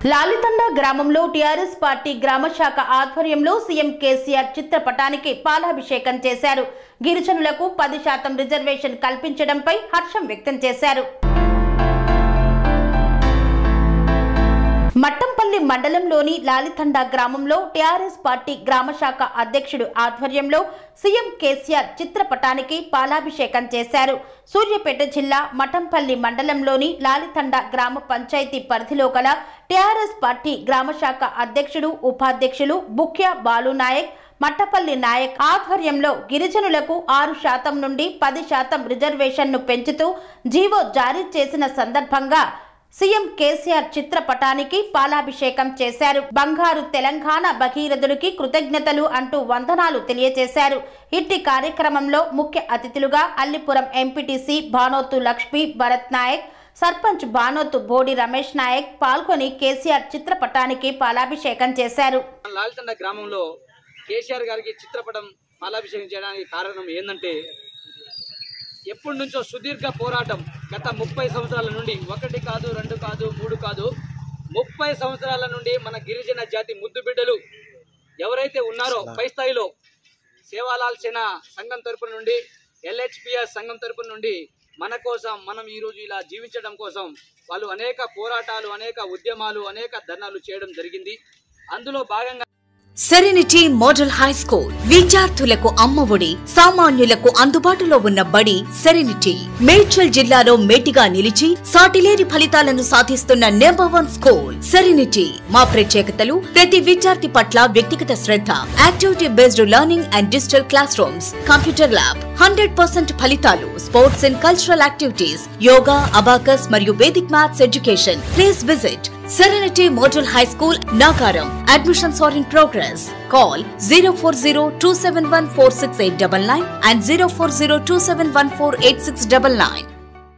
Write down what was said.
లాలితండ గ్రామంలో TRS party గ్రామ శాఖ ఆధ్వర్యంలో సీఎం కేసీఆర్ చిత్రపటానికి పాలాభిషేకం చేశారు గిరిజనులకు పది శాతం రిజర్వేషన్ కల్పించడంపై హర్షం వ్యక్తం చేశారు మట్టంపల్లి మండలంలోని లాలితండ గ్రామంలో టీఆర్ఎస్ పార్టీ గ్రామ శాఖ అధ్యక్షుడు ఆధ్వర్యంలో సీఎం కేసీఆర్ చిత్రపటానికి పాలాభిషేకం చేశారు సూర్యాపేట జిల్లా మఠంపల్లి మండలంలోని లాలితండ గ్రామ పంచాయతీ పరిధిలో గల టీఆర్ఎస్ పార్టీ గ్రామ శాఖ అధ్యక్షుడు ఉపాధ్యక్షులు బుక్య బాలునాయక్ మట్టపల్లి నాయక్ ఆధ్వర్యంలో గిరిజనులకు ఆరు శాతం నుండి పది శాతం రిజర్వేషన్ను పెంచుతూ జీవో జారీ చేసిన సందర్భంగా సీఎం కేసీఆర్ చిత్రపటానికి పాలాభిషేకం చేశారు బంగారు తెలంగాణ భగీరథుడికి కృతజ్ఞతలు అంటూ వందనాలు తెలియజేశారు ఇట్టి కార్యక్రమంలో ముఖ్య అతిథులుగా అల్లిపురం ఎంపీటీసీ భానోతు లక్ష్మి భరత్ నాయక్ సర్పంచ్ భానోతు బోడి రమేష్ నాయక్ పాల్గొని కేసీఆర్ చిత్రపటానికి పాలాభిషేకం చేశారు లాలితండ గ్రామంలో కేసీఆర్ గారికి చిత్రపటం పాలాభిషేకం చేయడానికి కారణం ఏంటంటే ఎప్పటి నుంచో సుదీర్ఘ పోరాటం గత ముప్పై సంవత్సరాల నుండి ఒకటి కాదు రెండు కాదు మూడు కాదు ముప్పై సంవత్సరాల నుండి మన గిరిజన జాతి ముద్దు బిడ్డలు ఎవరైతే ఉన్నారో పై స్థాయిలో సేవాలాల్ సేన సంఘం తరపు నుండి ఎల్హెచ్పిఎస్ సంఘం తరపు నుండి మన కోసం మనం ఈరోజు ఇలా జీవించడం కోసం వాళ్ళు అనేక పోరాటాలు అనేక ఉద్యమాలు అనేక ధర్నాలు చేయడం జరిగింది అందులో భాగంగా సెరెనిటీ మోడల్ హై స్కూల్ విద్యార్థులకు అమ్మఒడి సామాన్యులకు అందుబాటులో ఉన్న బడి సెరెనిటీ మేడ్చల్ జిల్లాలో మేటిగా నిలిచి సాటిలేని ఫలితాలను సాధిస్తున్న నెంబర్ వన్ స్కూల్ సెరెనిటీ మా ప్రత్యేకతలు ప్రతి విద్యార్థి పట్ల వ్యక్తిగత శ్రద్ధ activity based learning and digital classrooms computer lab hundred percent ఫలితాలు sports and cultural activities yoga abacus మరియు Vedic maths education please visit Serenity Model High School, Nagaram. Admissions are in progress. Call 040 and 040 271 8699.